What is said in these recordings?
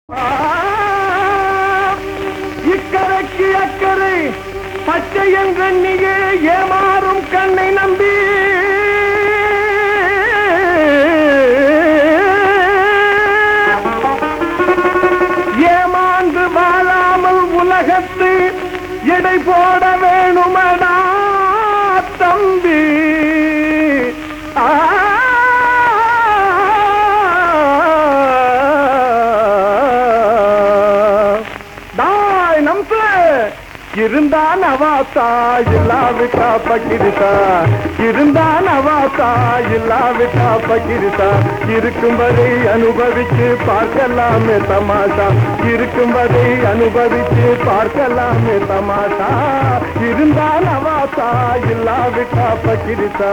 இக்கரைக்கு அக்கறை பச்சை என்றெண்ணியே ஏமாறும் கண்ணை நம்பி ஏமாந்து வாழாமல் உலகத்து எடை போட வேணுமடா தம்பி ஆ டாய் நம்ப இருந்தான் அவாத்தா இல்லாவிட்டா பக்கிரித்தா இருந்தான் அவாத்தா இல்லாவிட்டா பக்கிரித்தா இருக்கும் வரை அனுபவிச்சு பார்க்கலாமே தமாஷா இருக்கும் வரை அனுபவிச்சு பார்க்கலாமே தமாஷா இருந்தான் அவாத்தா இல்லாவிட்டா பக்கிரித்தா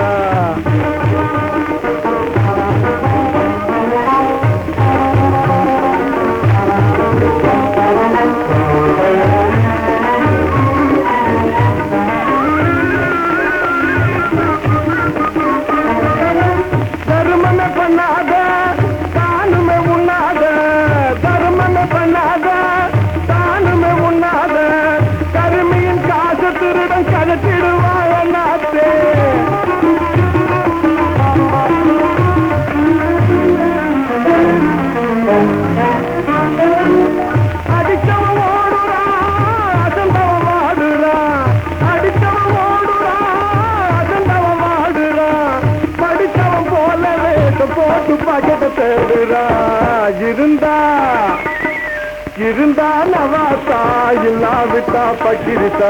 தர்மமே பண்ணாத தானுமே உண்ணாத தர்மமே பண்ணாத தானுமே உண்ணாத கருமையின் காசு திருடன் கதத்திடுவாய நாத்தே அடிச்சவன் ஓடுறான் அசந்தவன் வாடுறான் அடிச்சவன் ஓடுறான் அசந்தவன் வாடுறான் படிச்சவன் போல வேஷம் போட்டு பக்கத்தை தேடுறான் இருந்தா இருந்தா நவாத்தா இல்லாவிட்டா பக்கிரித்தா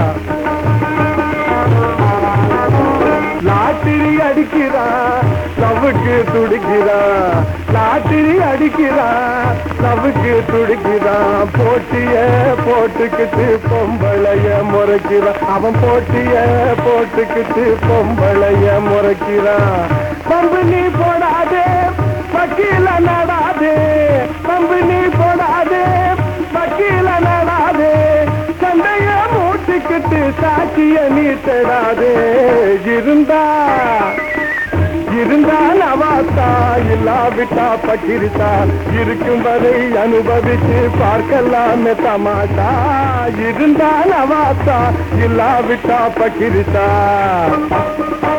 லாட்டிரி அடிக்கிறா லவ்வுக்கு துடிக்கிறா லாட்டிரி அடிக்கிறா லவ்வுக்கு துடிக்கிறா போட்டிய போட்டுக்கிட்டு பொம்பளைய முறைக்கிறா அவன் போட்டிய போட்டுக்கிட்டு பொம்பளைய முறைக்கிறா பம்பு நீ போடாதே வக்கீல நடாதே பம்பு நீ போடாதே வக்கீல நடாதே சண்டைய மூட்டிக்கிட்டு சாட்சிய நீட்டடாதே இருந்தா இருந்தா நவாத்தா இல்லாவிட்டா பக்கிரித்தா இருக்கும் வரை அனுபவிச்சு பார்க்கலாமே தமாஷா இருந்தா நவாத்தா இல்லாவிட்டா பக்கிரித்தா